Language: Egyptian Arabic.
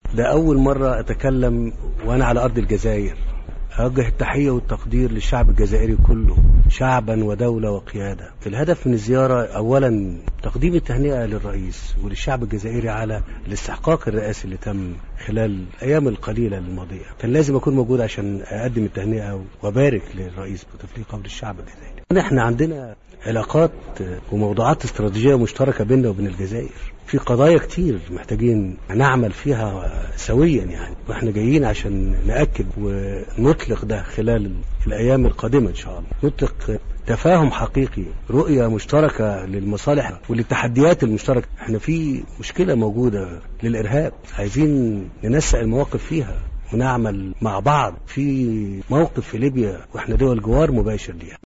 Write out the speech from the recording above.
ده أول مرة أتكلم وأنا على أرض الجزائر أوجه التحية والتقدير للشعب الجزائري كله شعبا ودولة وقيادة الهدف من الزيارة أولا تقديم التهنئة للرئيس وللشعب الجزائري على الاستحقاق الرئاسي اللي تم خلال الأيام القليلة الماضية كان لازم أكون موجود عشان أقدم التهنئة وأبارك للرئيس بوتفليقة وللشعب الجزائري احنا عندنا علاقات وموضوعات استراتيجية مشتركة بيننا وبين الجزائر في قضايا كتير محتاجين نعمل فيها سويا يعني واحنا جايين عشان نأكد ونطلق ده خلال الأيام القادمة إن شاء الله نطلق تفاهم حقيقي رؤية مشتركة للمصالح وللتحديات المشتركة احنا في مشكلة موجودة للإرهاب عايزين ننسق المواقف فيها ونعمل مع بعض في موقف في ليبيا واحنا دول جوار مباشر ليها